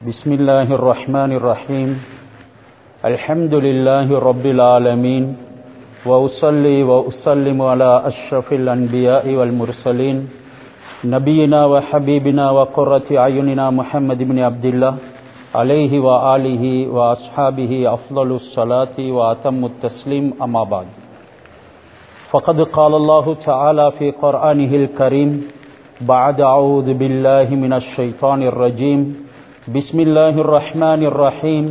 بسم الله الرحمن الرحيم الحمد لله رب العالمين وأصلي وأسلم على أشرف الأنبياء والمرسلين نبينا وحبيبنا وقرة أعيننا محمد بن عبد الله عليه وآله وأصحابه أفضل الصلاة وأتم التسليم أما بعد فقد قال الله تعالى في قرآنه الكريم بعد أعوذ بالله من الشيطان الرجيم بسم الله الرحمن الرحيم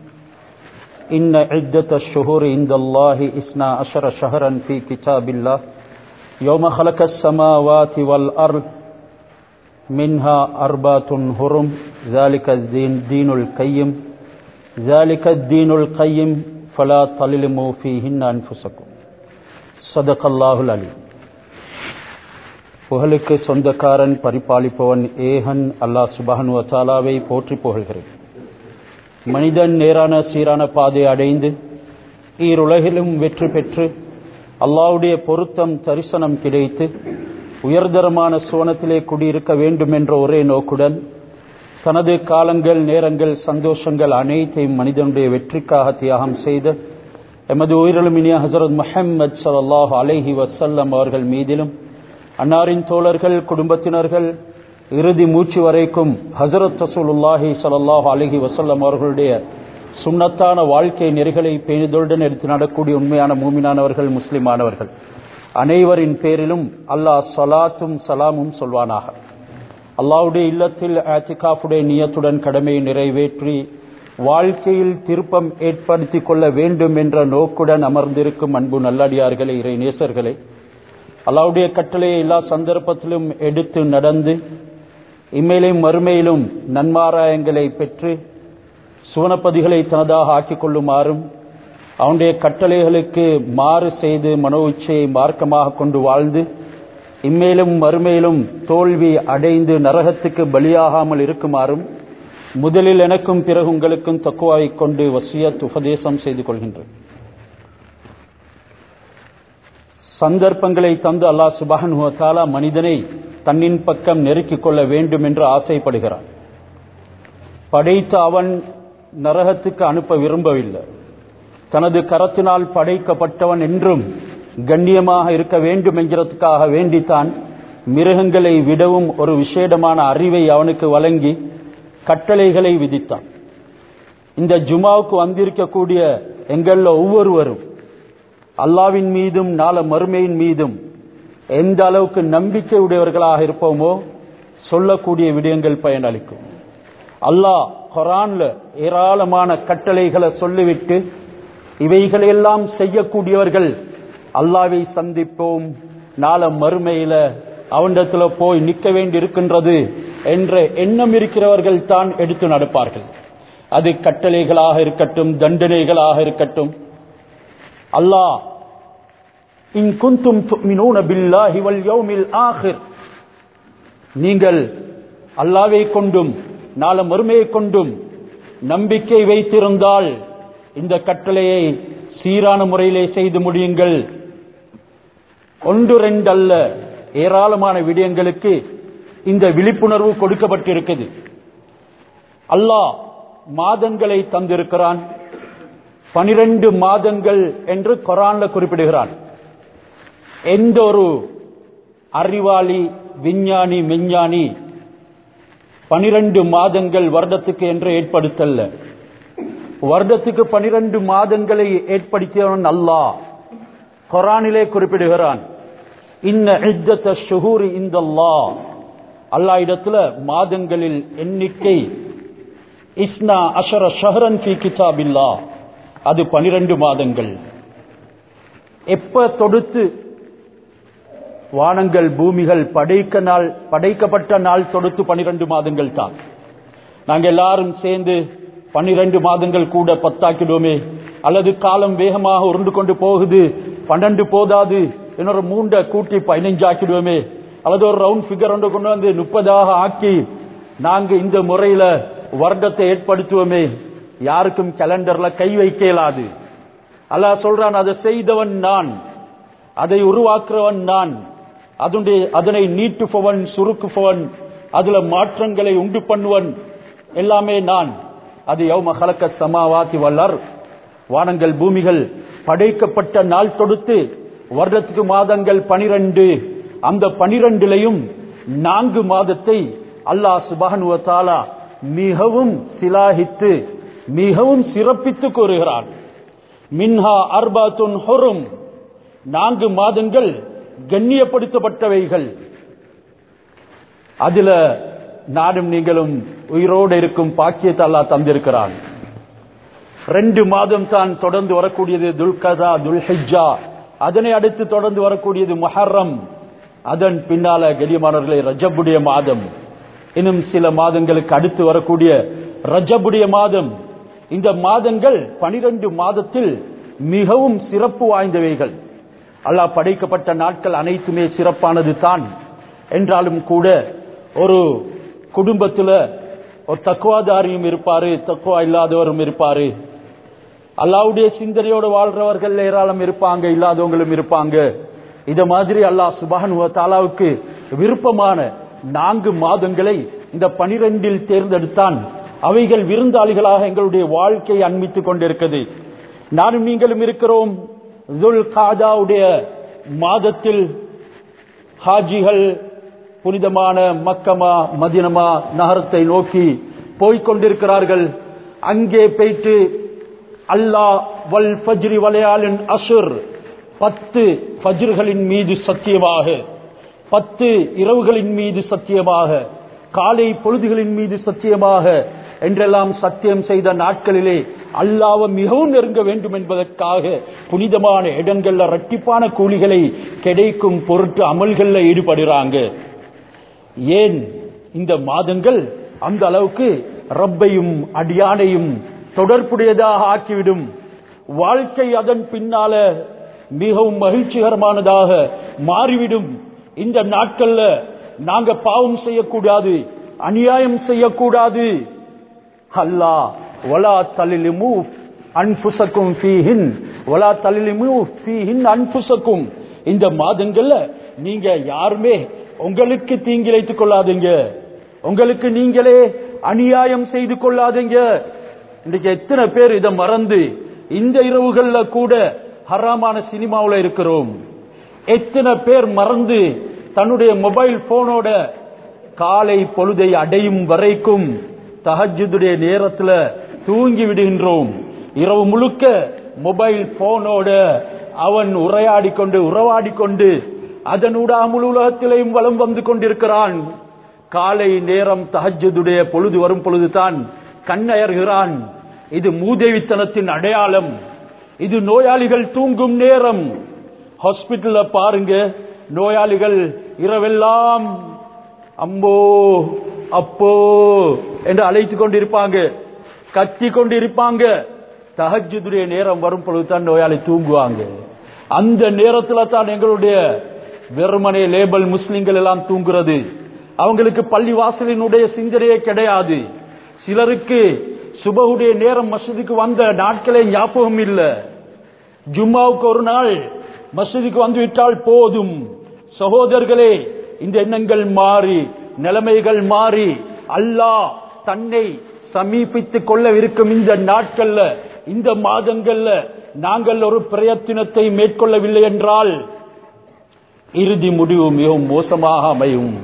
إن عدة الشهور عند الله إثنا عشر شهرا في كتاب الله يوم خلق السماوات والأرض منها أربعة هرم ذلك الدين دين القيم ذلك الدين القيم فلا تظلموا فيهن أنفسكم صدق الله العليم புகழுக்கு சொந்தக்காரன் பரிபாலிப்பவன் ஏகன் அல்லாஹ் சுபஹனு வத்தாலாவை போற்றி புகழ்கிறேன் மனிதன் நேரான சீரான பாதை அடைந்து ஈருலகிலும் வெற்றி பெற்று அல்லாவுடைய பொருத்தம் தரிசனம் கிடைத்து உயர்தரமான சுவனத்திலே குடியிருக்க வேண்டும் என்ற ஒரே நோக்குடன் தனது காலங்கள் நேரங்கள் சந்தோஷங்கள் அனைத்தையும் மனிதனுடைய வெற்றிக்காக தியாகம் செய்த எமது உயிரிழமினிய ஹசரத் முஹம்மது சல்லாஹ் அலைஹி வசல்லம் அவர்கள் மீதிலும் அன்னாரின் தோழர்கள் குடும்பத்தினர்கள் இறுதி மூச்சு வரைக்கும் ஹசரத் ரசூலுல்லாஹி சல்லாஹ் அலஹி வசல்லம் அவர்களுடைய சுண்ணத்தான வாழ்க்கை நெறிகளை பேணிதொழுடன் எடுத்து நடக்கூடிய உண்மையான மூமினானவர்கள் முஸ்லிமானவர்கள் அனைவரின் பேரிலும் அல்லாஹ் சலாத்தும் சலாமும் சொல்வானாக அல்லாவுடைய இல்லத்தில் ஆத்திகாஃபுடைய நியத்துடன் கடமையை நிறைவேற்றி வாழ்க்கையில் திருப்பம் ஏற்படுத்தி கொள்ள வேண்டும் என்ற நோக்குடன் அமர்ந்திருக்கும் அன்பு நல்லடியார்களே இறை நேசர்களே அல்லாவுடைய கட்டளையை எல்லா சந்தர்ப்பத்திலும் எடுத்து நடந்து இம்மையிலும் மறுமையிலும் நன்மாராயங்களை பெற்று சுவனப்பதிகளை தனதாக ஆக்கிக் கொள்ளுமாறும் அவனுடைய கட்டளைகளுக்கு மாறு செய்து மனோ உச்சையை மார்க்கமாக கொண்டு வாழ்ந்து இம்மேலும் மறுமையிலும் தோல்வி அடைந்து நரகத்துக்கு பலியாகாமல் இருக்குமாறும் முதலில் எனக்கும் பிறகு உங்களுக்கும் தக்குவாவை கொண்டு வசியத் உபதேசம் செய்து கொள்கின்றேன் சந்தர்ப்பங்களை தந்து அல்லாஹ் சுபஹன் தாலா மனிதனை தன்னின் பக்கம் நெருக்கிக் கொள்ள வேண்டும் என்று ஆசைப்படுகிறான் படைத்த அவன் நரகத்துக்கு அனுப்ப விரும்பவில்லை தனது கரத்தினால் படைக்கப்பட்டவன் என்றும் கண்ணியமாக இருக்க வேண்டும் என்கிறதுக்காக வேண்டித்தான் மிருகங்களை விடவும் ஒரு விசேடமான அறிவை அவனுக்கு வழங்கி கட்டளைகளை விதித்தான் இந்த ஜுமாவுக்கு வந்திருக்கக்கூடிய எங்கள ஒவ்வொருவரும் அல்லாவின் மீதும் நாள மறுமையின் மீதும் எந்த அளவுக்கு நம்பிக்கை உடையவர்களாக இருப்போமோ சொல்லக்கூடிய விடயங்கள் பயனளிக்கும் அல்லாஹ் கொரான்ல ஏராளமான கட்டளைகளை சொல்லிவிட்டு இவைகளையெல்லாம் செய்யக்கூடியவர்கள் அல்லாவை சந்திப்போம் நாள மறுமையில அவனிடத்துல போய் நிற்க வேண்டி இருக்கின்றது என்ற எண்ணம் இருக்கிறவர்கள் தான் எடுத்து நடப்பார்கள் அது கட்டளைகளாக இருக்கட்டும் தண்டனைகளாக இருக்கட்டும் அல்லாஹ் இன் குந்தும் துமினூன பில்லாஹி வல் யௌமில் ஆஹிர் நீங்கள் அல்லாவை கொண்டும் நாள மறுமையை கொண்டும் நம்பிக்கை வைத்திருந்தால் இந்த கட்டளையை சீரான முறையிலே செய்து முடியுங்கள் ஒன்று ரெண்டு அல்ல ஏராளமான விடயங்களுக்கு இந்த விழிப்புணர்வு கொடுக்கப்பட்டிருக்குது அல்லாஹ் மாதங்களை தந்திருக்கிறான் பனிரெண்டு மாதங்கள் என்று கொரான்ல குறிப்பிடுகிறான் எந்த ஒரு அறிவாளி விஞ்ஞானி மெஞ்ஞானி பனிரெண்டு மாதங்கள் வருடத்துக்கு என்று ஏற்படுத்தல்ல வருடத்துக்கு பனிரெண்டு மாதங்களை ஏற்படுத்தியவன் அல்லாஹ் கொரானிலே குறிப்பிடுகிறான் இன்ன இத்தத்த ஷுகூரி இந்த அல்லா இடத்துல மாதங்களில் எண்ணிக்கை இஸ்னா அஷர ஷஹரன் ஃபி கிதாபில்லா அது பனிரெண்டு மாதங்கள் எப்ப தொடுத்து வானங்கள் பூமிகள் படைக்க நாள் படைக்கப்பட்ட நாள் தொடுத்து பனிரெண்டு மாதங்கள் தான் நாங்க எல்லாரும் சேர்ந்து பன்னிரண்டு மாதங்கள் கூட பத்தாக்கிடுவோமே அல்லது காலம் வேகமாக உருண்டு கொண்டு போகுது பன்னெண்டு போதாது இன்னொரு மூண்ட கூட்டி பதினஞ்சு ஆக்கிடுவோமே அல்லது ஒரு ரவுண்ட் பிகர் ஒன்று கொண்டு வந்து முப்பதாக ஆக்கி நாங்க இந்த முறையில வருடத்தை ஏற்படுத்துவோமே யாருக்கும் கேலண்டர்ல கை வைக்க இயலாது அல்ல சொல்றான் அதை செய்தவன் நான் அதை உருவாக்குறவன் நான் அதனுடைய அதனை நீட்டுபவன் சுருக்குபவன் அதுல மாற்றங்களை உண்டு பண்ணுவன் எல்லாமே நான் அது யௌம ஹலக்க சமாவாத்தி வல்லர் வானங்கள் பூமிகள் படைக்கப்பட்ட நாள் தொடுத்து வருடத்துக்கு மாதங்கள் பனிரெண்டு அந்த பனிரெண்டிலையும் நான்கு மாதத்தை அல்லாஹ் சுபஹனுவ தாலா மிகவும் சிலாகித்து மிகவும் சிறப்பித்து கூறுகிறான் மின்ஹா அர்பாத்துன் ஹொரும் நான்கு மாதங்கள் கண்ணியப்படுத்தப்பட்டவைகள் அதுல நாடும் நீங்களும் உயிரோடு இருக்கும் பாக்கியத்தை அல்லாஹ் தந்திருக்கிறான் ரெண்டு மாதம் தான் தொடர்ந்து வரக்கூடியது துல்கதா துல்ஹிஜா அதனை அடுத்து தொடர்ந்து வரக்கூடியது மொஹர்ரம் அதன் பின்னால கெடியமானவர்களை ரஜபுடைய மாதம் இன்னும் சில மாதங்களுக்கு அடுத்து வரக்கூடிய ரஜபுடைய மாதம் இந்த மாதங்கள் பனிரெண்டு மாதத்தில் மிகவும் சிறப்பு வாய்ந்தவைகள் அல்லாஹ் படைக்கப்பட்ட நாட்கள் அனைத்துமே சிறப்பானது தான் என்றாலும் கூட ஒரு குடும்பத்துல ஒரு தக்குவாதாரியும் இருப்பாரு தக்குவா இல்லாதவரும் இருப்பாரு அல்லாவுடைய சிந்தனையோடு வாழ்றவர்கள் ஏராளம் இருப்பாங்க இல்லாதவங்களும் இருப்பாங்க இத மாதிரி அல்லாஹ் சுபஹன் தாலாவுக்கு விருப்பமான நான்கு மாதங்களை இந்த பனிரெண்டில் தேர்ந்தெடுத்தான் அவைகள் விருந்தாளிகளாக எங்களுடைய வாழ்க்கையை அண்மித்துக் கொண்டிருக்கிறது நானும் நீங்களும் இருக்கிறோம் துல் காதாவுடைய மாதத்தில் ஹாஜிகள் புனிதமான மக்கமா மதினமா நகரத்தை நோக்கி போய்கொண்டிருக்கிறார்கள் அங்கே போயிட்டு அல்லாஹ் வல் ஃபஜ்ரி வலையாளின் அசுர் பத்து ஃபஜ்ர்களின் மீது சத்தியமாக பத்து இரவுகளின் மீது சத்தியமாக காலை பொழுதுகளின் மீது சத்தியமாக என்றெல்லாம் சத்தியம் செய்த நாட்களிலே அல்லாவை மிகவும் நெருங்க வேண்டும் என்பதற்காக புனிதமான இடங்கள்ல ரட்டிப்பான கூலிகளை கிடைக்கும் பொருட்டு அமல்கள்ல ஈடுபடுறாங்க ஏன் இந்த மாதங்கள் அந்த அளவுக்கு ரப்பையும் அடியானையும் தொடர்புடையதாக ஆக்கிவிடும் வாழ்க்கை அதன் பின்னால மிகவும் மகிழ்ச்சிகரமானதாக மாறிவிடும் இந்த நாட்கள்ல நாங்க பாவம் செய்யக்கூடாது அநியாயம் செய்யக்கூடாது அல்லா வலா தலிலிமு அன்புசக்கும் ஃபீஹின் வலா தலிலிமு ஃபீஹின் அன்புசக்கும் இந்த மாதங்கள்ல நீங்க யாருமே உங்களுக்கு தீங்கிழைத்துக் கொள்ளாதீங்க உங்களுக்கு நீங்களே அநியாயம் செய்து கொள்ளாதீங்க இன்னைக்கு எத்தனை பேர் இதை மறந்து இந்த இரவுகள்ல கூட ஹராமான சினிமாவில் இருக்கிறோம் எத்தனை பேர் மறந்து தன்னுடைய மொபைல் போனோட காலை பொழுதை அடையும் வரைக்கும் தஹஜுடைய நேரத்தில் தூங்கி விடுகின்றோம் இரவு முழுக்க மொபைல் போனோட அவன் உரையாடி கொண்டு உறவாடி கொண்டு அதனூடா முழு உலகத்திலையும் வலம் வந்து கொண்டிருக்கிறான் காலை நேரம் தஹஜுடைய பொழுது வரும் பொழுதுதான் கண்ணயர்கிறான் இது மூதேவித்தனத்தின் அடையாளம் இது நோயாளிகள் தூங்கும் நேரம் ஹாஸ்பிட்டல்ல பாருங்க நோயாளிகள் இரவெல்லாம் அம்போ அப்போ என்று அழைத்துக் கொண்டிருப்பாங்க கத்தி கொண்டிருப்பாங்க தஹஜுடைய நேரம் வரும் பொழுதுதான் நோயாளி தூங்குவாங்க அந்த நேரத்தில் தான் எங்களுடைய வெறுமனே லேபல் முஸ்லிம்கள் எல்லாம் தூங்குறது அவங்களுக்கு பள்ளி வாசலினுடைய சிந்தனையே கிடையாது சிலருக்கு சுபகுடைய நேரம் மசூதிக்கு வந்த நாட்களே ஞாபகம் இல்ல ஜும்மாவுக்கு ஒரு நாள் மசூதிக்கு வந்து விட்டால் போதும் சகோதரர்களே இந்த எண்ணங்கள் மாறி நிலைமைகள் மாறி அல்லாஹ் தன்னை சமீபித்துக் கொள்ளவிருக்கும் இந்த நாட்கள்ல இந்த மாதங்கள்ல நாங்கள் ஒரு பிரயத்தினத்தை மேற்கொள்ளவில்லை என்றால் இறுதி முடிவு மிகவும் மோசமாக அமையும்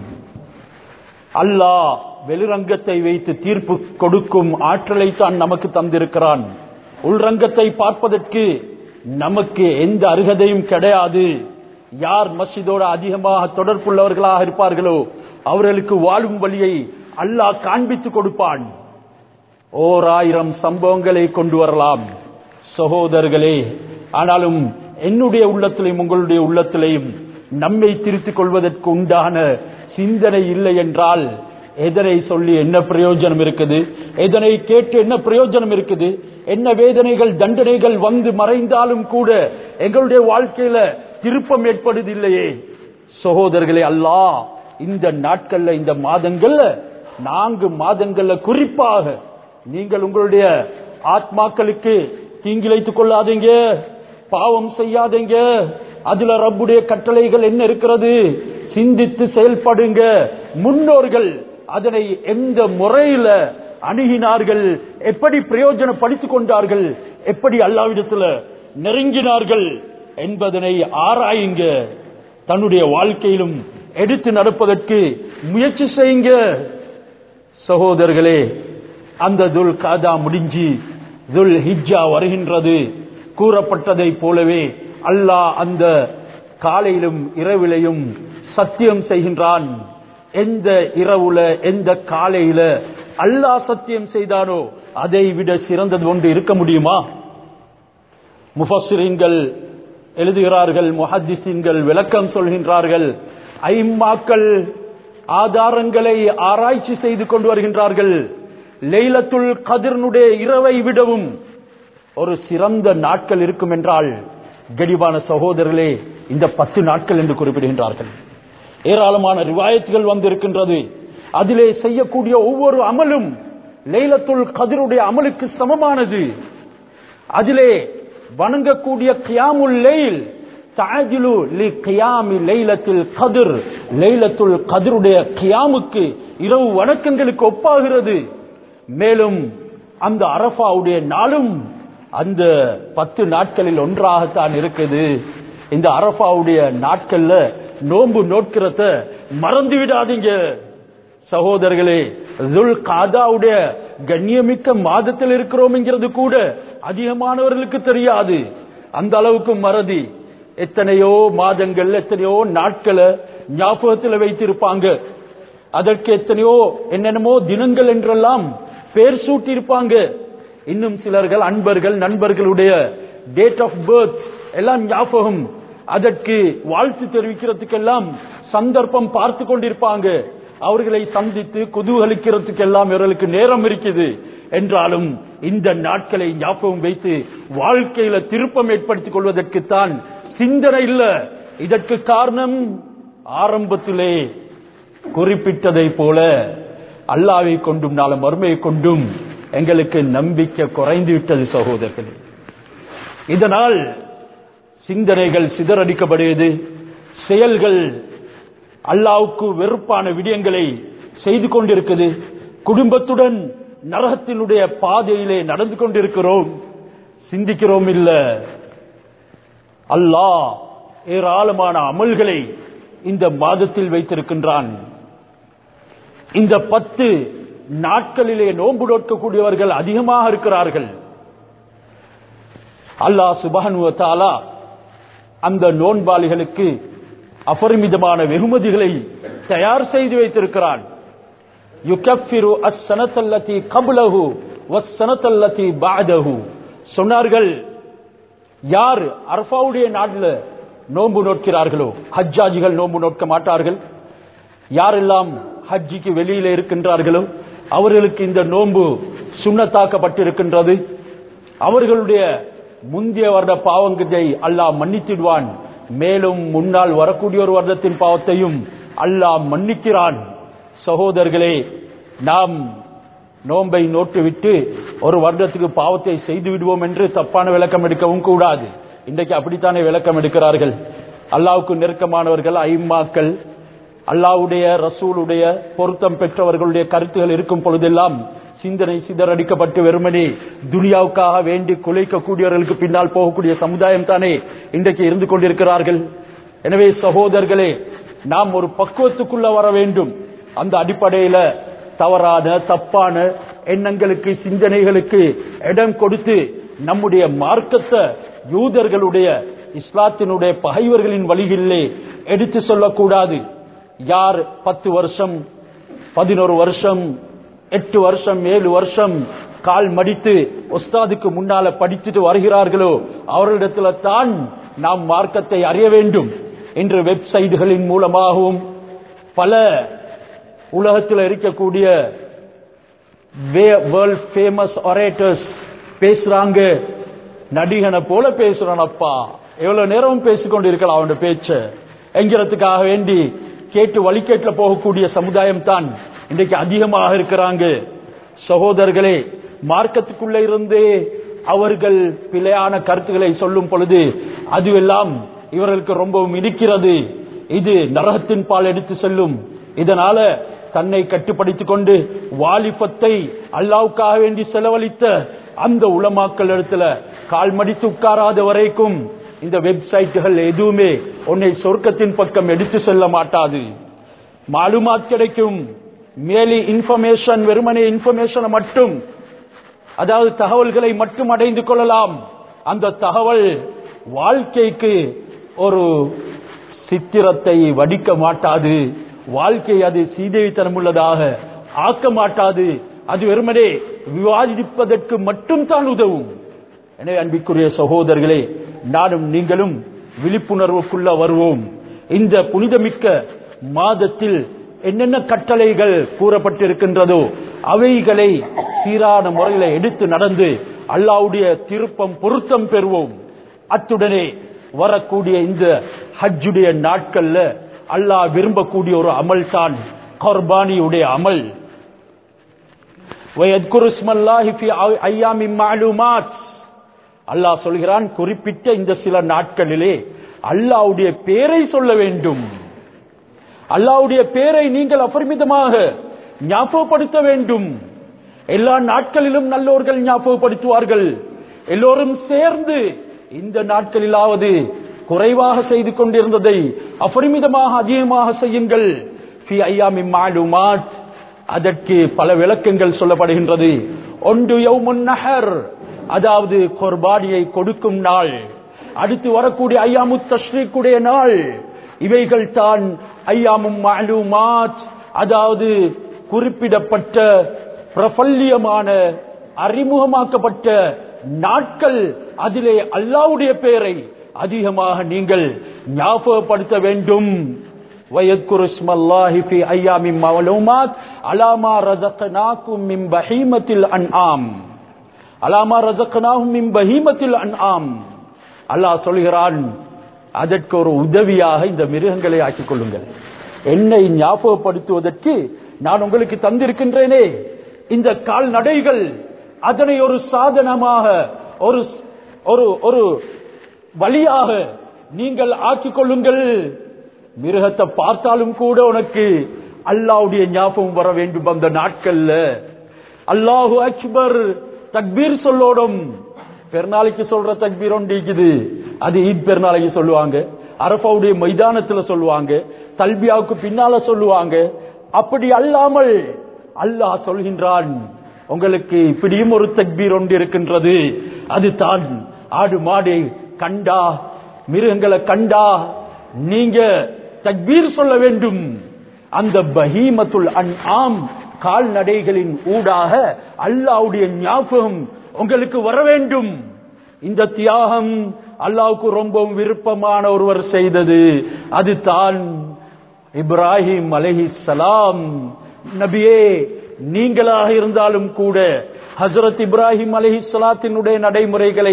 அல்லாஹ் வெளிரங்கத்தை வைத்து தீர்ப்பு கொடுக்கும் ஆற்றலை தான் நமக்கு தந்திருக்கிறான் உள்ரங்கத்தை பார்ப்பதற்கு நமக்கு எந்த அருகதையும் கிடையாது யார் மஸ்ஜிதோடு அதிகமாக தொடர்புள்ளவர்களாக இருப்பார்களோ அவர்களுக்கு வாழும் வழியை அல்லாஹ் காண்பித்து கொடுப்பான் ஓர் ஆயிரம் சம்பவங்களை கொண்டு வரலாம் சகோதரர்களே ஆனாலும் என்னுடைய உள்ளத்திலையும் உங்களுடைய உள்ளத்திலையும் நம்மை திருத்திக் கொள்வதற்கு உண்டான சிந்தனை இல்லை என்றால் எதனை சொல்லி என்ன பிரயோஜனம் இருக்குது எதனை கேட்டு என்ன பிரயோஜனம் இருக்குது என்ன வேதனைகள் தண்டனைகள் வந்து மறைந்தாலும் கூட எங்களுடைய வாழ்க்கையில திருப்பம் ஏற்படுவதில்லையே சகோதரர்களே அல்லாஹ் இந்த நாட்கள்ல இந்த மாதங்கள்ல நான்கு மாதங்கள்ல குறிப்பாக நீங்கள் உங்களுடைய ஆத்மாக்களுக்கு தீங்கிழைத்துக் கொள்ளாதீங்க பாவம் செய்யாதீங்க அதுல ரப்புடைய கட்டளைகள் என்ன இருக்கிறது சிந்தித்து செயல்படுங்க முன்னோர்கள் அதனை எந்த முறையில அணுகினார்கள் எப்படி பிரயோஜனப்படுத்திக் கொண்டார்கள் எப்படி அல்லாவிடத்துல நெருங்கினார்கள் என்பதனை ஆராயுங்க தன்னுடைய வாழ்க்கையிலும் எடுத்து நடப்பதற்கு முயற்சி செய்யுங்க சகோதரர்களே அந்த துல் காதா முடிஞ்சு துல் ஹிஜ்ஜா வருகின்றது கூறப்பட்டதை போலவே அல்லாஹ் அந்த காலையிலும் இரவிலையும் சத்தியம் செய்கின்றான் எந்த இரவுல எந்த காலையில அல்லாஹ் சத்தியம் செய்தானோ அதை விட சிறந்தது ஒன்று இருக்க முடியுமா முஃபஸ்ஸிரீன்கள் எழுதுகிறார்கள் முஹத்திசீன்கள் விளக்கம் சொல்கின்றார்கள் ஐம்மாக்கள் ஆதாரங்களை ஆராய்ச்சி செய்து கொண்டு வருகின்றார்கள் லைலத்துல் கதிர்னுடைய இரவை விடவும் ஒரு சிறந்த நாட்கள் இருக்கும் என்றால் கடிவான சகோதரர்களே இந்த பத்து நாட்கள் என்று குறிப்பிடுகின்றார்கள் ஏராளமான ரிவாயத்துகள் வந்திருக்கின்றது அதிலே செய்யக்கூடிய ஒவ்வொரு அமலும் லைலத்துல் கதிருடைய அமலுக்கு சமமானது அதிலே வணங்கக்கூடிய கியாமுல் லைல் தாஜிலு லி கியாமி லைலத்தில் கதிர் லைலத்துல் கதிருடைய கியாமுக்கு இரவு வணக்கங்களுக்கு ஒப்பாகிறது மேலும் அந்த அரஃபாவுடைய நாளும் அந்த பத்து நாட்களில் ஒன்றாகத்தான் இருக்குது இந்த அரஃபாவுடைய நாட்கள்ல நோன்பு நோட்கிறத மறந்து விடாதீங்க சகோதரர்களே துல் காதாவுடைய கண்ணியமிக்க மாதத்தில் இருக்கிறோம்ங்கிறது கூட அதிகமானவர்களுக்கு தெரியாது அந்த அளவுக்கு மறதி எத்தனையோ மாதங்கள் எத்தனையோ நாட்களை ஞாபகத்தில் வைத்திருப்பாங்க அதற்கு எத்தனையோ என்னென்னமோ தினங்கள் என்றெல்லாம் பேர் சூட்டியிருப்பாங்க இன்னும் சிலர்கள் அன்பர்கள் நண்பர்களுடைய டேட் ஆஃப் பர்த் எல்லாம் ஞாபகம் அதற்கு வாழ்த்து தெரிவிக்கிறதுக்கெல்லாம் சந்தர்ப்பம் பார்த்து கொண்டிருப்பாங்க அவர்களை சந்தித்து குதூகலிக்கிறதுக்கெல்லாம் இவர்களுக்கு நேரம் இருக்குது என்றாலும் இந்த நாட்களை ஞாபகம் வைத்து வாழ்க்கையில திருப்பம் ஏற்படுத்திக் கொள்வதற்குத்தான் சிந்தனை இல்ல இதற்கு காரணம் ஆரம்பத்திலே குறிப்பிட்டதை போல அல்லாவை கொண்டும் நாள மறுமையை கொண்டும் எங்களுக்கு நம்பிக்கை குறைந்து விட்டது சகோதரர்களே இதனால் சிந்தனைகள் சிதறடிக்கப்படுகிறது செயல்கள் அல்லாவுக்கு வெறுப்பான விடயங்களை செய்து கொண்டிருக்குது குடும்பத்துடன் நரகத்தினுடைய பாதையிலே நடந்து கொண்டிருக்கிறோம் சிந்திக்கிறோம் இல்ல அல்லாஹ் ஏராளமான அமல்களை இந்த மாதத்தில் வைத்திருக்கின்றான் இந்த பத்து நாட்களிலே நோன்பு நோக்கக்கூடியவர்கள் அதிகமாக இருக்கிறார்கள் அல்லாஹ் சுபஹனு தாலா அந்த நோன்பாளிகளுக்கு அபரிமிதமான வெகுமதிகளை தயார் செய்து வைத்திருக்கிறான் யுகஃபிரு அஸ்ஸனத்தல்லதி கபுலஹு வஸ்ஸனத்தல்லதி பாதஹு சொன்னார்கள் யார் அரஃபாவுடைய நாட்டில் நோன்பு நோக்கிறார்களோ ஹஜ்ஜாஜிகள் நோன்பு நோக்க மாட்டார்கள் யாரெல்லாம் ஹஜ்ஜிக்கு வெளியில இருக்கின்றார்களோ அவர்களுக்கு இந்த நோன்பு சுண்ணத்தாக்கப்பட்டிருக்கின்றது அவர்களுடைய முந்தைய வருட பாவங்களை அல்லாஹ் மன்னித்திடுவான் மேலும் முன்னால் வரக்கூடிய ஒரு வருடத்தின் பாவத்தையும் அல்லாஹ் மன்னிக்கிறான் சகோதரர்களே நாம் நோன்பை நோட்டு விட்டு ஒரு வருடத்துக்கு பாவத்தை செய்து விடுவோம் என்று தப்பான விளக்கம் எடுக்கவும் கூடாது இன்றைக்கு அப்படித்தானே விளக்கம் எடுக்கிறார்கள் அல்லாவுக்கு நெருக்கமானவர்கள் ஐம்மாக்கள் அல்லாவுடைய ரசூலுடைய பொருத்தம் பெற்றவர்களுடைய கருத்துகள் இருக்கும் பொழுதெல்லாம் சிந்தனை சிதறடிக்கப்பட்டு வெறுமனே துனியாவுக்காக வேண்டி குலைக்கக்கூடியவர்களுக்கு பின்னால் போகக்கூடிய சமுதாயம் தானே இன்றைக்கு இருந்து கொண்டிருக்கிறார்கள் எனவே சகோதரர்களே நாம் ஒரு பக்குவத்துக்குள்ள வர வேண்டும் அந்த அடிப்படையில தவறான தப்பான எண்ணங்களுக்கு சிந்தனைகளுக்கு இடம் கொடுத்து நம்முடைய மார்க்கத்தை யூதர்களுடைய இஸ்லாத்தினுடைய பகைவர்களின் வழிகளிலே எடுத்து சொல்லக்கூடாது யார் பத்து வருஷம் பதினோரு வருஷம் எட்டு வருஷம் ஏழு வருஷம் கால் மடித்து ஒஸ்தாதுக்கு முன்னால படித்துட்டு வருகிறார்களோ அவர்களிடத்துல தான் நாம் மார்க்கத்தை அறிய வேண்டும் இன்று வெப்சைட்டுகளின் மூலமாகவும் பல உலகத்தில் இருக்கக்கூடிய வேர்ல்ட் ஃபேமஸ் ஒரேட்டர்ஸ் பேசுறாங்க நடிகனை போல பேசுறான் அப்பா எவ்வளவு நேரம் பேசிக்கொண்டு இருக்கலாம் அவன் பேச்ச என்கிறதுக்காக வேண்டி கேட்டு வழிகேட்டுல போகக்கூடிய சமுதாயம் தான் இன்றைக்கு அதிகமாக இருக்கிறாங்க சகோதரர்களே மார்க்கத்துக்குள்ள இருந்தே அவர்கள் பிழையான கருத்துக்களை சொல்லும் பொழுது அதுவெல்லாம் இவர்களுக்கு ரொம்பவும் இருக்கிறது இது நரகத்தின் பால் எடுத்து செல்லும் இதனால தன்னை கட்டுப்படுத்திக் கொண்டு வாலிபத்தை அல்லாவுக்காக வேண்டி செலவழித்த அந்த உலமாக்கள் இடத்துல கால் மடித்து உட்காராத வரைக்கும் இந்த வெப்சைட்டுகள் எதுவுமே உன்னை சொர்க்கத்தின் பக்கம் எடுத்து செல்ல மாட்டாது மாலுமாத் கிடைக்கும் மேலி இன்ஃபர்மேஷன் வெறுமனே இன்ஃபர்மேஷனை மட்டும் அதாவது தகவல்களை மட்டும் அடைந்து கொள்ளலாம் அந்த தகவல் வாழ்க்கைக்கு ஒரு சித்திரத்தை வடிக்க மாட்டாது வாழ்க்கை அது சீதேவித்தனம் உள்ளதாக ஆக்க மாட்டாது அது வெறுமனே விவாதிப்பதற்கு மட்டும் தான் உதவும் எனவே அன்பிற்குரிய சகோதரர்களே நானும் நீங்களும் விழிப்புணர்வுக்குள்ள வருவோம் இந்த புனிதமிக்க மாதத்தில் என்னென்ன கட்டளைகள் கூறப்பட்டிருக்கின்றதோ அவைகளை சீரான முறையில் எடுத்து நடந்து அல்லாவுடைய திருப்பம் பொருத்தம் பெறுவோம் அத்துடனே வரக்கூடிய இந்த ஹஜ்ஜுடைய நாட்கள்ல அல்லாஹ் விரும்பக்கூடிய ஒரு அமல் தான் கர்பானியுடைய அமல் அல்லாஹ் சொல்கிறான் குறிப்பிட்ட இந்த சில நாட்களிலே அல்லாவுடைய பேரை சொல்ல வேண்டும் அல்லாவுடைய பேரை நீங்கள் அபரிமிதமாக ஞாபகப்படுத்த வேண்டும் எல்லா நாட்களிலும் நல்லோர்கள் ஞாபகப்படுத்துவார்கள் எல்லோரும் சேர்ந்து இந்த நாட்களிலாவது குறைவாக செய்து கொண்டிருந்ததை அபரிமிதமாக அதிகமாக செய்யுங்கள் அதற்கு பல விளக்கங்கள் சொல்லப்படுகின்றது ஒன்று யௌமுன் நஹர் அதாவது கொர்பானியை கொடுக்கும் நாள் அடுத்து வரக்கூடிய ஐயாமு தஸ்ரீக்குடைய நாள் இவைகள் தான் ஐயாமும் மாலுமாத் அதாவது குறிப்பிடப்பட்ட பிரபல்யமான அறிமுகமாக்கப்பட்ட நாட்கள் அதிலே அல்லாவுடைய பெயரை அதிகமாக நீங்கள் ஞாபகப்படுத்த வேண்டும் ويذكر اسم الله في ايام معلومات على ما رزقناكم من بهيمه الانعام على ما رزقناهم من بهيمه الانعام அல்லாஹ் சொல்கிறான் அதற்கு ஒரு உதவியாக இந்த மிருகங்களை ஆக்கிக் கொள்ளுங்கள் என்னை ஞாபகப்படுத்துவதற்கு நான் உங்களுக்கு தந்திருக்கின்றேனே இந்த கால்நடைகள் அதனை ஒரு சாதனமாக ஒரு ஒரு ஒரு வழியாக நீங்கள் ஆக்கிக் கொள்ளுங்கள் மிருகத்தை பார்த்தாலும் கூட உனக்கு அல்லாவுடைய ஞாபகம் வர வேண்டும் அந்த நாட்கள்ல அல்லாஹு அக்பர் தக்பீர் சொல்லோடும் பெருநாளைக்கு சொல்ற தக்பீர் ஒன்றிக்குது அது ஈத் பெருநாளைக்கு சொல்லுவாங்க அரபாவுடைய மைதானத்துல சொல்லுவாங்க தல்பியாவுக்கு பின்னால சொல்லுவாங்க அப்படி அல்லாமல் அல்லாஹ் சொல்கின்றான் உங்களுக்கு இப்படியும் ஒரு தக்பீர் ஒன்று இருக்கின்றது அது தான் ஆடு மாடு கண்டா மிருகங்களை கண்டா நீங்க தக்பீர் சொல்ல வேண்டும் அந்த பஹீமத்துல் அன் ஆம் கால்நடைகளின் ஊடாக அல்லாவுடைய ஞாபகம் உங்களுக்கு வர வேண்டும் இந்த தியாகம் அல்லாவுக்கு ரொம்பவும் விருப்பமான ஒருவர் செய்தது அது தான் இப்ராஹிம் அலஹி சலாம் நபியே நீங்களாக இருந்தாலும் கூட ஹசரத் இப்ராஹிம் அலஹி சலாத்தினுடைய நடைமுறைகளை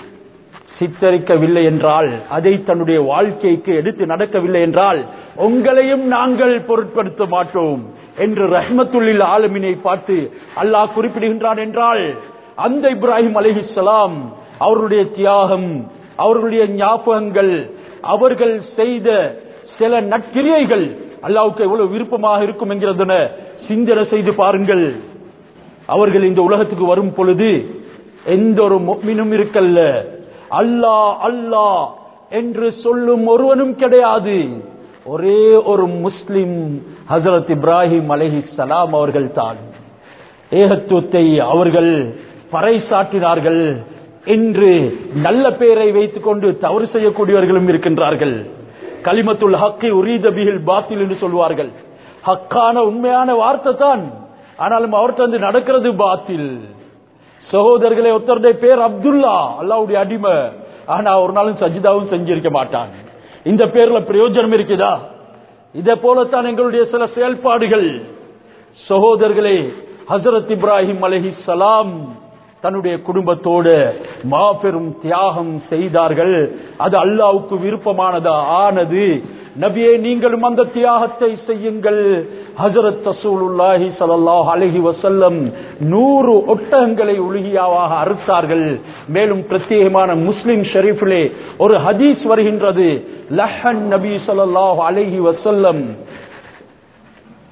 சித்தரிக்கவில்லை என்றால் அதை தன்னுடைய வாழ்க்கைக்கு எடுத்து நடக்கவில்லை என்றால் உங்களையும் நாங்கள் பொருட்படுத்த மாட்டோம் என்று ரஹ்மத்துல்லில் ஆலமினை பார்த்து அல்லாஹ் குறிப்பிடுகின்றான் என்றால் அந்த இப்ராஹிம் அலிஹிஸ்லாம் அவர்களுடைய தியாகம் அவர்களுடைய ஞாபகங்கள் அவர்கள் செய்த சில நற்கிரியைகள் அல்லாவுக்கு எவ்வளவு விருப்பமாக இருக்கும் என்கிறதன சிந்தனை செய்து பாருங்கள் அவர்கள் இந்த உலகத்துக்கு வரும் பொழுது எந்த ஒரு மொமினும் இருக்கல்ல அல்லாஹ் அல்லாஹ் என்று சொல்லும் ஒருவனும் கிடையாது ஒரே ஒரு முஸ்லிம் ஹசரத் இப்ராஹிம் அலஹி சலாம் அவர்கள் தான் ஏகத்துவத்தை அவர்கள் பறைசாற்றினார்கள் என்று நல்ல பெயரை வைத்துக் கொண்டு தவறு செய்யக்கூடியவர்களும் இருக்கின்றார்கள் கலிமத்துல் ஹக்கை உரீத பிகில் பாத்தில் என்று சொல்வார்கள் ஹக்கான உண்மையான வார்த்தை தான் ஆனாலும் அவர்கிட்ட வந்து நடக்கிறது பாத்தில் சகோதரர்களை ஒருத்தருடைய பேர் அப்துல்லா அல்லாவுடைய அடிமை ஆனா ஒரு நாளும் சஜிதாவும் செஞ்சிருக்க மாட்டான் இந்த பேர்ல பிரயோஜனம் இருக்குதா இதே போலத்தான் எங்களுடைய சில செயல்பாடுகள் சகோதரர்களே ஹசரத் இப்ராஹிம் அலஹி சலாம் தன்னுடைய குடும்பத்தோடு மாபெரும் தியாகம் செய்தார்கள் அது அல்லாவுக்கு விருப்பமானதா ஆனது நபியே நீங்களும் அந்த தியாகத்தை செய்யுங்கள் ஹசரத் தசூலுல்லாஹி ஸல்லல்லாஹு அலைஹி வஸல்லம் நூறு ஒட்டகங்களை உலுகியாவாக அறுத்தார்கள் மேலும் பிரத்யேகமான முஸ்லிம் ஷரீஃபிலே ஒரு ஹதீஸ் வருகின்றது லஹன் நபி ஸல்லல்லாஹு அலைஹி வஸல்லம்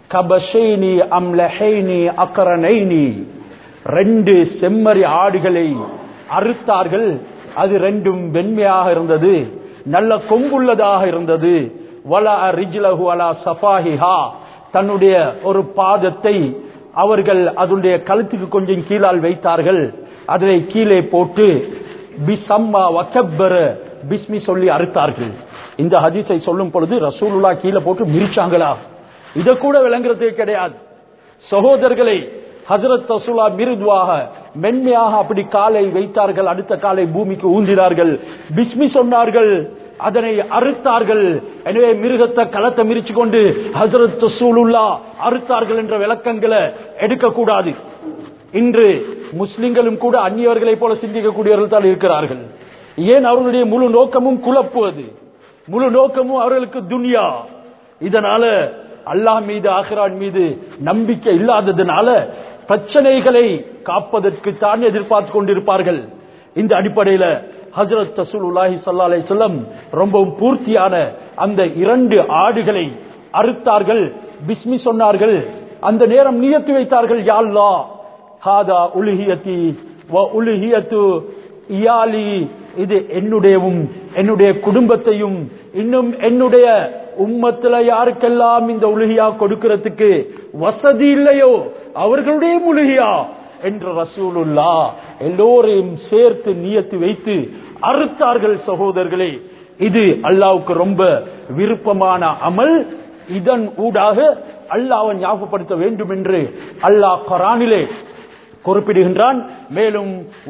கபஷைனி அம்லஹைனி அக்கரனைனி ரெண்டு செம்மறி ஆடுகளை அறுத்தார்கள் அது ரெண்டும் வெண்மையாக இருந்தது நல்ல கொம்புள்ளதாக இருந்தது வலா ரிஜ்லஹு அலா சஃபாஹிஹா தன்னுடைய ஒரு பாதத்தை அவர்கள் அதனுடைய கழுத்துக்கு கொஞ்சம் கீழால் வைத்தார்கள் அதை கீழே போட்டு பிசம்மா வக்கப்பர பிஸ்மி சொல்லி அறுத்தார்கள் இந்த ஹதீஸை சொல்லும் பொழுது ரசூலுல்லா கீழே போட்டு மிரிச்சாங்களா இத கூட விளங்குறதே கிடையாது சகோதரர்களை ஹசரத் ரசூலா மிருதுவாக மென்மையாக அப்படி காலை வைத்தார்கள் அடுத்த காலை பூமிக்கு ஊந்தினார்கள் பிஸ்மி சொன்னார்கள் அதனை அறுத்தார்கள் எனவே மிருகத்தை களத்தை மிரிச்சு கொண்டு ஹசரத் ரசூலுல்லா அறுத்தார்கள் என்ற விளக்கங்களை எடுக்கக்கூடாது இன்று முஸ்லிம்களும் கூட அந்நியவர்களைப் போல சிந்திக்கக்கூடியவர்கள் தான் இருக்கிறார்கள் ஏன் அவர்களுடைய முழு நோக்கமும் குழப்புவது முழு நோக்கமும் அவர்களுக்கு துனியா இதனால அல்லாஹ் மீது ஆஹ்ரான் மீது நம்பிக்கை இல்லாததுனால பிரச்சனைகளை காப்பதற்கு தான் எதிர்பார்த்து கொண்டிருப்பார்கள் இந்த அடிப்படையில ஹஜரத் ரசூலுல்லாஹி ஸல்லல்லாஹு அலைஹி வஸல்லம் ரொம்பவும் பூர்த்தியான அந்த இரண்டு ஆடுகளை அறுத்தார்கள் பிஸ்மி சொன்னார்கள் அந்த நேரம் நியத்து வைத்தார்கள் யா அல்லாஹ் ஹாதா உலுஹியத்தி வ உலுஹியத்து இயாலி இது என்னுடையவும் என்னுடைய குடும்பத்தையும் இன்னும் என்னுடைய உம்மத்துல யாருக்கெல்லாம் இந்த உலுகியா கொடுக்கிறதுக்கு வசதி இல்லையோ அவர்களுடைய முழுகியா என்ற ரசூலுல்லா எல்லோரையும் சேர்த்து நியத்து வைத்து அறுத்தார்கள் சகோதரர்களே இது அல்லாவுக்கு ரொம்ப விருப்பமான அமல் இதன் ஊடாக அல்லாவை ஞாபகப்படுத்த வேண்டும் என்று அல்லாஹ் குரானிலே குறிப்பிடுகின்றான் மேலும்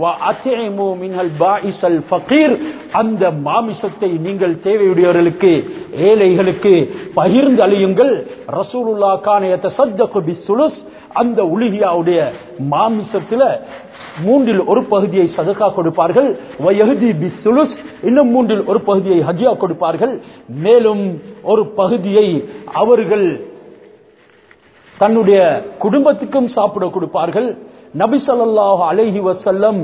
அந்த மாமிசத்தை நீங்கள் தேவையுடையவர்களுக்கு ஏழைகளுக்கு பகிர்ந்து அழியுங்கள் ரசூலுல்லா காணையத்தை சத்த சுலுஸ் அந்த உலுகியாவுடைய மாமிசத்துல மூன்றில் ஒரு பகுதியை சதகா கொடுப்பார்கள் வயகுதி பிசுலுஸ் இன்னும் மூன்றில் ஒரு பகுதியை ஹஜியா கொடுப்பார்கள் மேலும் ஒரு பகுதியை அவர்கள் தன்னுடைய குடும்பத்துக்கும் சாப்பிட கொடுப்பார்கள் நபி ஸல்லல்லாஹு அலைஹி வஸல்லம்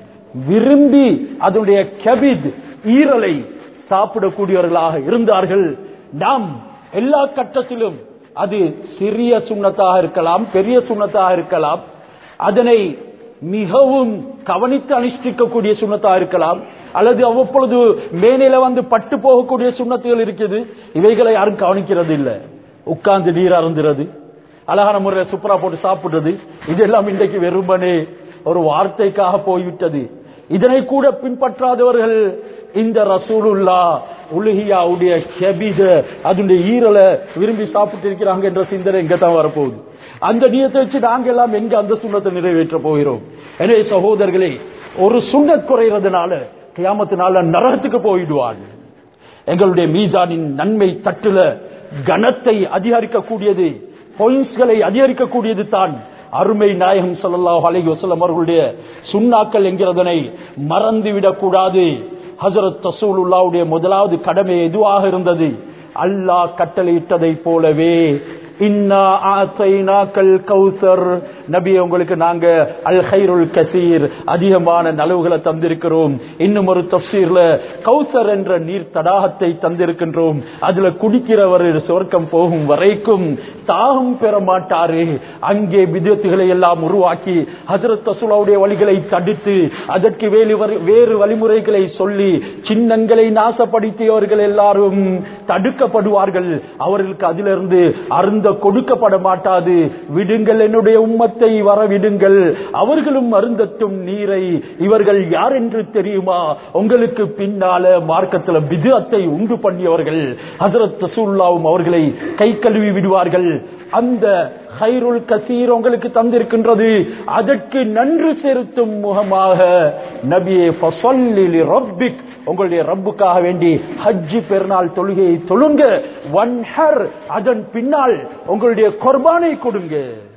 விரும்பி அதனுடைய கபித் ஈரலை சாப்பிடக்கூடியவர்களாக இருந்தார்கள் நாம் எல்லா கட்டத்திலும் அது சிறிய சுண்ணத்தாக இருக்கலாம் பெரிய சுண்ணத்தாக இருக்கலாம் அதனை மிகவும் கவனித்து அனுஷ்டிக்கக்கூடிய சுண்ணத்தாக இருக்கலாம் அல்லது அவ்வப்பொழுது மேனில வந்து பட்டு போகக்கூடிய சுண்ணத்துகள் இருக்குது இவைகளை யாரும் கவனிக்கிறது இல்லை உட்கார்ந்து நீர் அருந்துறது அழகான முறையில் சுப்ரா போட்டு சாப்பிடுறது இதெல்லாம் இன்றைக்கு வெறுமனே ஒரு வார்த்தைக்காக போய்விட்டது இதனை கூட பின்பற்றாதவர்கள் இந்த ரசூலுல்லா உலகியாவுடைய கெபித அதனுடைய ஈரலை விரும்பி சாப்பிட்டு இருக்கிறாங்க என்ற சிந்தனை இங்க தான் வரப்போகுது அந்த நீயத்தை வச்சு நாங்க எல்லாம் எங்க அந்த சுண்ணத்தை நிறைவேற்ற போகிறோம் எனவே சகோதரர்களே ஒரு சுண்ணத் குறைகிறதுனால கியாமத்தினால நரகத்துக்கு போயிடுவாங்க எங்களுடைய மீசானின் நன்மை தட்டுல கனத்தை அதிகரிக்கக்கூடியது பாயிண்ட்ஸ்களை அதிகரிக்கக்கூடியது தான் அருமை நாயகம் ஸல்லல்லாஹு அலைஹி வஸல்லம் அவர்களுடைய சுண்ணாக்கள் என்கிறதனை மறந்துவிடக் கூடாது ஹஜரத் ரசூலுல்லாவுடைய முதலாவது கடமை எதுவாக இருந்தது அல்லாஹ் கட்டளையிட்டதை போலவே இன்னா ஆத்தைனாக்கல் கௌசர் நபி உங்களுக்கு நாங்க அல் ஹைருல் கசீர் அதிகமான நலவுகளை தந்திருக்கிறோம் இன்னும் ஒரு தப்சீர்ல கௌசர் என்ற நீர் தடாகத்தை தந்திருக்கின்றோம் அதுல குடிக்கிறவர் சொர்க்கம் போகும் வரைக்கும் தாகம் பெற மாட்டாரு அங்கே விதத்துகளை எல்லாம் உருவாக்கி ஹசரத் ரசூலாவுடைய வழிகளை தடுத்து அதற்கு வேறு வரி- வேறு வழிமுறைகளை சொல்லி சின்னங்களை நாசப்படுத்தியவர்கள் எல்லாரும் தடுக்கப்படுவார்கள் அவர்களுக்கு அதிலிருந்து அருந்த கொடுக்கப்பட மாட்டாது விடுங்கள் என்னுடைய உம்மத்தை வர விடுங்கள் அவர்களும் அருந்தட்டும் நீரை இவர்கள் யார் என்று தெரியுமா உங்களுக்கு பின்னால மார்க்கத்தில் விதத்தை உண்டு பண்ணியவர்கள் ஹசரத் ரசூல்லாவும் அவர்களை கை கழுவி விடுவார்கள் அந்த ஹைருல் கசீர் உங்களுக்கு தந்திருக்கின்றது அதற்கு நன்றி செலுத்தும் முகமாக நபியே ஃபஸல்லி லிரப்பிக் உங்களுடைய ரப்புக்காக வேண்டி ஹஜ்ஜி பெருநாள் தொழுகையை தொழுங்க வன்ஹர் அதன் பின்னால் உங்களுடைய குர்பானை கொடுங்க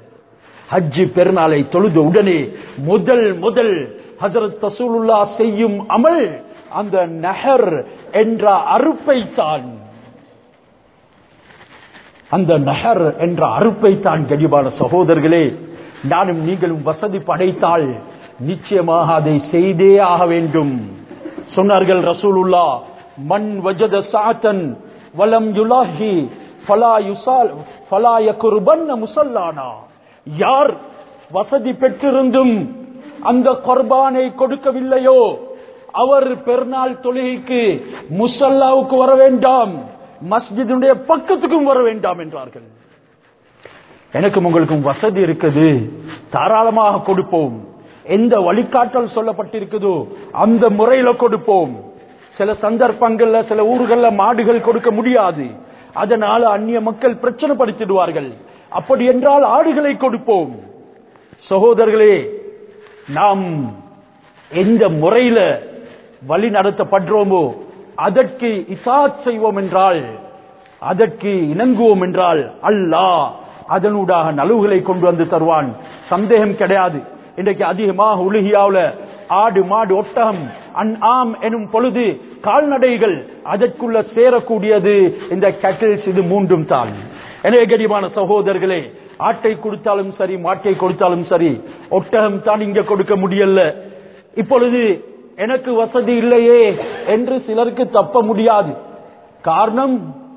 ஹஜ்ஜி பெருநாளை தொழுத உடனே முதல் முதல் ஹஜரத் ரசூலுல்லா செய்யும் அமல் அந்த நஹர் என்ற அறுப்பை தான் அந்த நகர் என்ற அறுப்பை தான் கடிபான சகோதரர்களே நானும் நீங்களும் வசதி படைத்தால் நிச்சயமாக அதை செய்தே ஆக வேண்டும் சொன்னார்கள் ரசூலுல்லா மண் வஜத சாத்தன் வலம் யுலாஹி ஃபலா யுசால் ஃபலா யகுர்பன்ன முசல்லானா யார் வசதி பெற்றிருந்தும் அந்த குர்பானை கொடுக்கவில்லையோ அவர் பெருநாள் தொழுகைக்கு முசல்லாவுக்கு வர வேண்டாம் மஸ்ஜிதுடைய பக்கத்துக்கும் வர வேண்டாம் என்றார்கள் எனக்கும் உங்களுக்கும் வசதி இருக்குது தாராளமாக கொடுப்போம் எந்த வழிகாட்டல் சொல்லப்பட்டிருக்குதோ அந்த முறையில கொடுப்போம் சில சந்தர்ப்பங்கள்ல சில ஊர்கள்ல மாடுகள் கொடுக்க முடியாது அதனால அந்நிய மக்கள் பிரச்சனை படுத்திடுவார்கள் அப்படி என்றால் ஆடுகளை கொடுப்போம் சகோதரர்களே நாம் எந்த முறையில வழி நடத்தப்படுறோமோ அதற்கு இசாத் செய்வோம் என்றால் அதற்கு இணங்குவோம் என்றால் அல்லாஹ் அதனூடாக நலவுகளை கொண்டு வந்து தருவான் சந்தேகம் கிடையாது இன்றைக்கு அதிகமாக உலகியாவுல ஆடு மாடு ஒட்டகம் அன் ஆம் எனும் பொழுது கால்நடைகள் அதற்குள்ள சேரக்கூடியது இந்த கேட்டில்ஸ் இது மூன்றும் தான் எனவே கடிமான சகோதரர்களே ஆட்டை கொடுத்தாலும் சரி மாட்டை கொடுத்தாலும் சரி ஒட்டகம் தான் இங்க கொடுக்க முடியல இப்பொழுது எனக்கு வசதி இல்லையே என்று சிலருக்கு தப்ப முடியாது காரணம்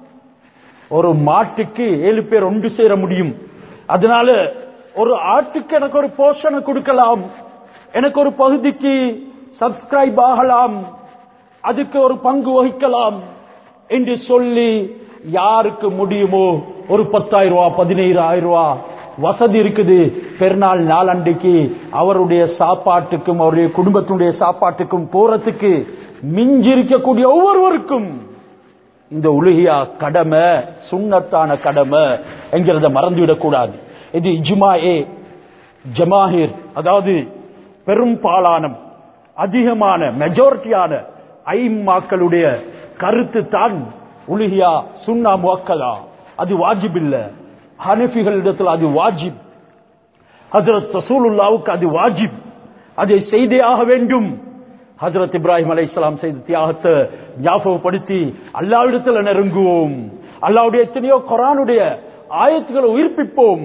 ஒரு மாட்டுக்கு ஏழு பேர் ஒன்று சேர முடியும் அதனால ஒரு ஆட்டுக்கு எனக்கு ஒரு போஷனை கொடுக்கலாம் எனக்கு ஒரு பகுதிக்கு சப்ஸ்கிரைப் ஆகலாம் அதுக்கு ஒரு பங்கு வகிக்கலாம் என்று சொல்லி யாருக்கு முடியுமோ ஒரு பத்தாயிரம் ரூபா பதினைந்தாயிரம் ரூபா வசதி இருக்குது பெருநாள் நாளண்டைக்கு அவருடைய சாப்பாட்டுக்கும் அவருடைய குடும்பத்தினுடைய சாப்பாட்டுக்கும் போறதுக்கு மிஞ்சிருக்கக்கூடிய ஒவ்வொருவருக்கும் இந்த உலகியா கடமை சுண்ணத்தான கடமை என்கிறத மறந்துவிடக் கூடாது இது இஜ்மாஏ ஜமாஹிர் அதாவது பெரும்பாலான அதிகமான மெஜாரிட்டியான ஐம்மாக்களுடைய கருத்து தான் உலகியா சுண்ணா முவக்கலா அது வாஜிப் இல்ல ஹனஃபிகளிடத்தில் அது வாஜிப் ஹசரத் ரசூலுல்லாவுக்கு அது வாஜிப் அதை செய்தே ஆக வேண்டும் ஹசரத் இப்ராஹிம் அலை செய்த தியாகத்தை ஞாபகப்படுத்தி அல்லாவிடத்தில் நெருங்குவோம் அல்லாவுடைய எத்தனையோ குரானுடைய ஆயத்துக்களை உயிர்ப்பிப்போம்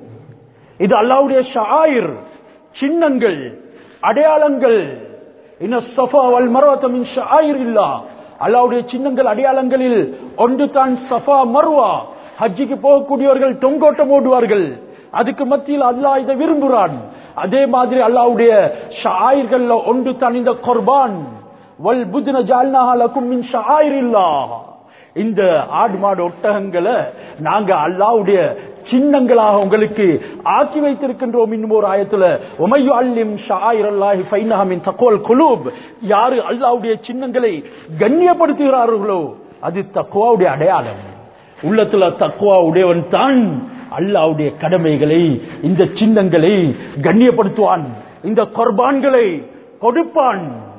இது அல்லாவுடைய ஷாயிர் சின்னங்கள் அடையாளங்கள் இன்ன சஃபா வல் மர்வத்தமின் ஷாயிர் இல்லா அல்லாவுடைய சின்னங்கள் அடையாளங்களில் ஒன்று தான் சஃபா மர்வா ஹஜ்ஜிக்கு போகக்கூடியவர்கள் தொங்கோட்டம் ஓடுவார்கள் அதுக்கு மத்தியில் அல்லாஹ் இதை விரும்புகிறான் அதே மாதிரி அல்லாவுடைய ஷாயிர்கள் ஒன்று தான் இந்த குர்பான் வல் புத்ன ஜால்னாஹா லக்கும் மின் ஷாயிரில்லாஹ் இந்த ஆடு மாடு ஒட்டகங்களை நாங்க அல்லாவுடைய சின்னங்களாக உங்களுக்கு ஆக்கி வைத்திருக்கின்றோம் இன்னும் ஒரு ஆயத்துல உமையு அல்லிம் ஷாயிரல்லாஹி ஃபைனஹமின் தக்கோல் குலூப் யாரு அல்லாவுடைய சின்னங்களை கண்ணியப்படுத்துகிறார்களோ அது தக்குவாவுடைய அடையாளம் உள்ளத்துல தக்குவா உடையவன் தான் அல்லாவுடைய கடமைகளை இந்த சின்னங்களை கண்ணியப்படுத்துவான் இந்த கொர்பான்களை கொடுப்பான்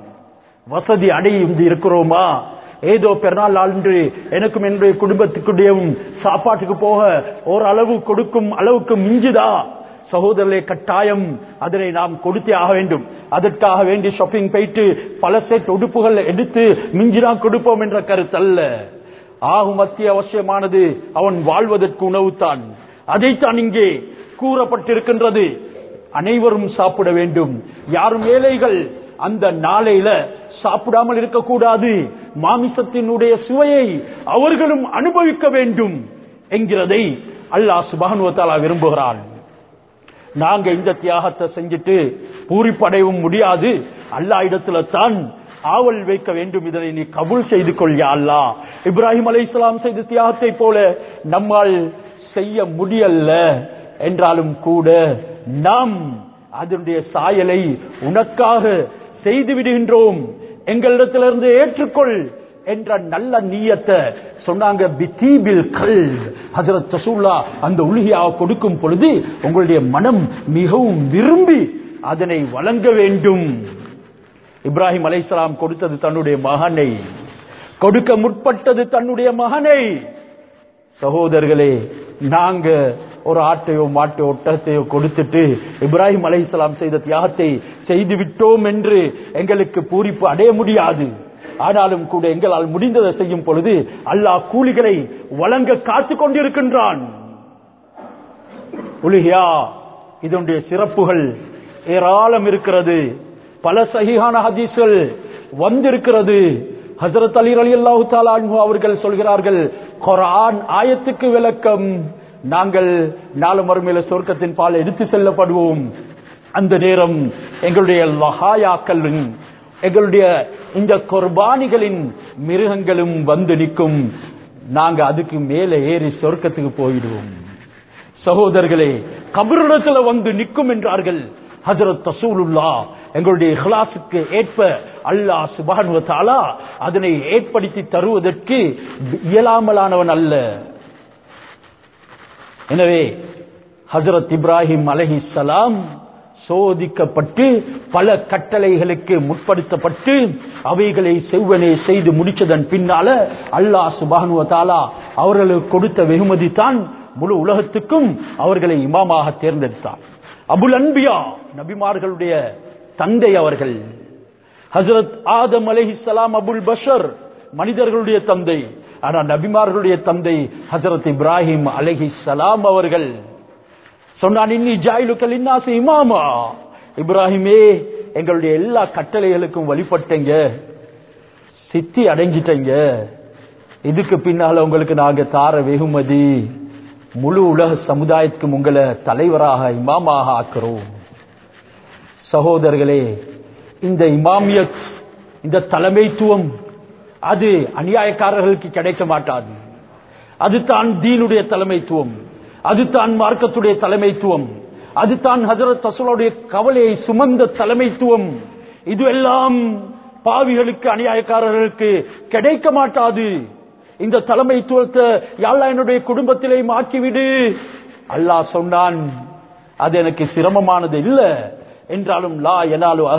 வசதி அடைந்து இருக்கிறோமா ஏதோ பெருநாள் அன்று எனக்கும் என்னுடைய குடும்பத்துக்குடையும் சாப்பாட்டுக்கு போக ஓரளவு கொடுக்கும் அளவுக்கு மிஞ்சுதா சகோதரர்களே கட்டாயம் அதனை நாம் கொடுத்தே ஆக வேண்டும் அதற்காக வேண்டி ஷாப்பிங் போயிட்டு பல செட் உடுப்புகள் எடுத்து மிஞ்சினா கொடுப்போம் என்ற கருத்தல்ல ஆகும் மத்திய அவசியமானது அவன் வாழ்வதற்கு உணவுத்தான் அதைத்தான் இங்கே கூறப்பட்டிருக்கின்றது அனைவரும் சாப்பிட வேண்டும் யாரும் ஏழைகள் அந்த நாளையில சாப்பிடாமல் இருக்கக்கூடாது மாமிசத்தினுடைய சுவையை அவர்களும் அனுபவிக்க வேண்டும் என்கிறதை அல்லாஹ் சுபானுவத்தாலா விரும்புகிறான் நாங்க இந்த தியாகத்தை செஞ்சுட்டு பூரிப்படையவும் முடியாது அல்லா இடத்துல தான் ஆவல் வைக்க வேண்டும் இதனை நீ கபூல் செய்து கொள்யா அல்லா இப்ராஹிம் அலை செய்த தியாகத்தை போல நம்மால் செய்ய முடியல என்றாலும் கூட நாம் அதனுடைய சாயலை உனக்காக செய்து விடுகின்றோம் எங்களிடத்திலிருந்து ஏற்றுக்கொள் என்ற நல்ல நீயத்தை சொன்னாங்க பித்தீபில் கல் ஹசரத் ரசூல்லா அந்த உலகியாக கொடுக்கும் பொழுது உங்களுடைய மனம் மிகவும் விரும்பி அதனை வழங்க வேண்டும் இப்ராஹிம் அலைசலாம் கொடுத்தது தன்னுடைய மகனை கொடுக்க முற்பட்டது தன்னுடைய மகனை சகோதரர்களே நாங்க ஒரு ஆட்டையோ மாட்டையோ ஒட்டத்தையோ கொடுத்துட்டு இப்ராஹிம் அலைசலாம் செய்த தியாகத்தை செய்து விட்டோம் என்று எங்களுக்கு பூரிப்பு அடைய முடியாது ஆனாலும் கூட எங்களால் முடிந்ததை செய்யும் பொழுது அல்லாஹ் கூலிகளை வழங்க காத்து கொண்டிருக்கின்றான் உலகியா இதனுடைய சிறப்புகள் ஏராளம் இருக்கிறது பல சகிகான ஹதீஸ்கள் வந்திருக்கிறது ஹசரத் அலி அலி அல்லாஹு தாலான்ஹு அவர்கள் சொல்கிறார்கள் குரான் ஆயத்துக்கு விளக்கம் நாங்கள் நாலு மறுமையில சொர்க்கத்தின் பால் எடுத்து செல்லப்படுவோம் அந்த நேரம் எங்களுடைய லஹாயாக்களின் எங்களுடைய இந்த குர்பானிகளின் மிருகங்களும் வந்து நிற்கும் நாங்க அதுக்கு மேலே ஏறி சொர்க்கத்துக்கு போயிடுவோம் சகோதரர்களே கபரிடத்துல வந்து நிற்கும் என்றார்கள் ஹஜரத் தசூலுல்லா எங்களுடைய இஹ்லாசுக்கு ஏற்ப அல்லாஹ் சுபானுவ தாலா அதனை ஏற்படுத்தி தருவதற்கு இயலாமலானவன் அல்ல எனவே ஹஜரத் இப்ராஹிம் அலஹி சலாம் சோதிக்கப்பட்டு பல கட்டளைகளுக்கு முற்படுத்தப்பட்டு அவைகளை செவ்வனே செய்து முடிச்சதன் பின்னால அல்லாஹ் சுபானுவ தாலா அவர்களுக்கு கொடுத்த வெகுமதி தான் முழு உலகத்துக்கும் அவர்களை இமாமாக தேர்ந்தெடுத்தார் அபுல் அன்பியா நபிமார்களுடைய தந்தை அவர்கள் ஹசரத் ஆதம் அலஹிசலாம் அபுல் பஷர் மனிதர்களுடைய தந்தை ஆனா நபிமார்களுடைய தந்தை ஹசரத் இப்ராஹிம் அலஹி சலாம் அவர்கள் சொன்னான் இன்னி ஜாயிலுக்கல் இன்னாசு இமாமா இப்ராஹிமே எங்களுடைய எல்லா கட்டளைகளுக்கும் வழிபட்டீங்க சித்தி அடைஞ்சிட்டீங்க இதுக்கு பின்னால உங்களுக்கு நாங்க தார வெகுமதி முழு உலக சமுதாயத்துக்கும் உங்களை தலைவராக இமாமாக ஆக்கிறோம் சகோதரர்களே இந்த இமாமியத் இந்த தலைமைத்துவம் அது அநியாயக்காரர்களுக்கு கிடைக்க மாட்டாது அது தான் தீனுடைய தலைமைத்துவம் அது தான் மார்க்கத்துடைய தலைமைத்துவம் அது தான் ஹசரத் தசுலுடைய கவலையை சுமந்த தலைமைத்துவம் இதுவெல்லாம் பாவிகளுக்கு அநியாயக்காரர்களுக்கு கிடைக்க மாட்டாது இந்த தலைமைத்துவத்தை யாழ்லா என்னுடைய குடும்பத்திலே மாற்றிவிடு அல்லாஹ் சொன்னான் அது எனக்கு சிரமமானது இல்ல என்றாலும் லா எனாலும்